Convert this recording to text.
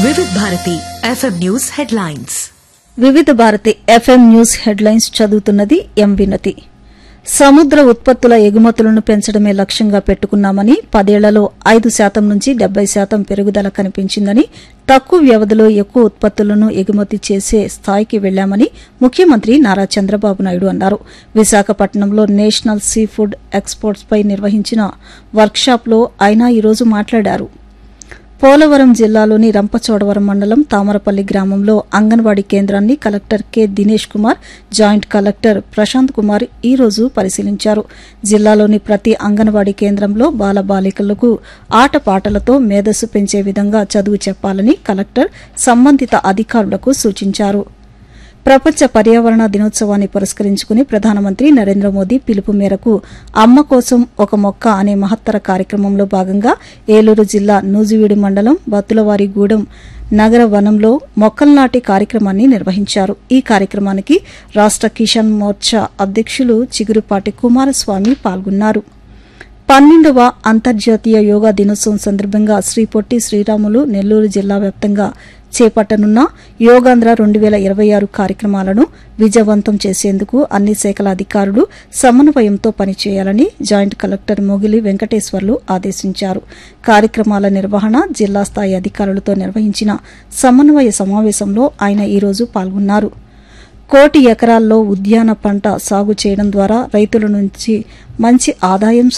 వివిధ Bharati FM news headlines వివిధ Bharati FM news headlines చదువుతున్నది ఎం వినతి సముద్ర ఉత్పత్తుల ఎగుమతులను పెంచడమే లక్ష్యంగా పెట్టుకున్నామని పదేళ్లలో ఐదు శాతం నుంచి డెబ్బై శాతం పెరుగుదల కనిపించిందని తక్కువ వ్యవధిలో ఎక్కువ ఉత్పత్తులను ఎగుమతి చేసే స్థాయికి వెళ్లామని ముఖ్యమంత్రి నారా చంద్రబాబు నాయుడు అన్నారు విశాఖపట్నంలో నేషనల్ సీ ఫుడ్ ఎక్స్పోర్ట్స్ పై నిర్వహించిన వర్క్షాప్లో ఆయన ఈరోజు మాట్లాడారు పోలవరం జిల్లాలోని రంపచోడవరం మండలం తామరపల్లి గ్రామంలో అంగన్వాడీ కేంద్రాన్ని collector K Dinesh Kumar joint collector Prashanth Kumar ఈ రోజు పరిశీలించారు జిల్లాలోని ప్రతి అంగన్వాడీ కేంద్రంలో బాలబాలికలకు ఆటపాటలతో మేధస్సు పెంచే విధంగా చదువు చెప్పాలని కలెక్టర్ సంబంధిత అధికారులకు సూచించారు ప్రపంచ పర్యావరణ దినోత్సవాన్ని పురస్కరించుకుని ప్రధానమంత్రి నరేంద్ర మోదీ పిలుపు మేరకు అమ్మ కోసం ఒక మొక్క అనే మహత్తర కార్యక్రమంలో భాగంగా ఏలూరు జిల్లా నూజివీడు మండలం బత్తులవారిగూడెం నగర వనంలో మొక్కలు నాటే కార్యక్రమాన్ని నిర్వహించారు ఈ కార్యక్రమానికి రాష్ట కిసాన్ మోర్చా అధ్యక్షులు చిగురుపాటి కుమారస్వామి పాల్గొన్నారు పన్నెండవ అంతర్జాతీయ యోగా దినోత్సవం సందర్భంగా శ్రీ పొట్టి శ్రీరాములు నెల్లూరు జిల్లా వ్యాప్తంగా చేపట్టనున్న యోగాంధ్ర రెండు వేల ఇరవై ఆరు కార్యక్రమాలను విజయవంతం చేసేందుకు అన్ని శాఖల అధికారులు సమన్వయంతో పనిచేయాలని జాయింట్ కలెక్టర్ మొగిలి వెంకటేశ్వర్లు ఆదేశించారు కార్యక్రమాల నిర్వహణ జిల్లా స్థాయి అధికారులతో నిర్వహించిన సమన్వయ సమావేశంలో ఆయన ఈరోజు పాల్గొన్నారు కోటి ఎకరాల్లో ఉద్యాన పంట సాగు చేయడం ద్వారా రైతుల నుంచి మంచి ఆదాయం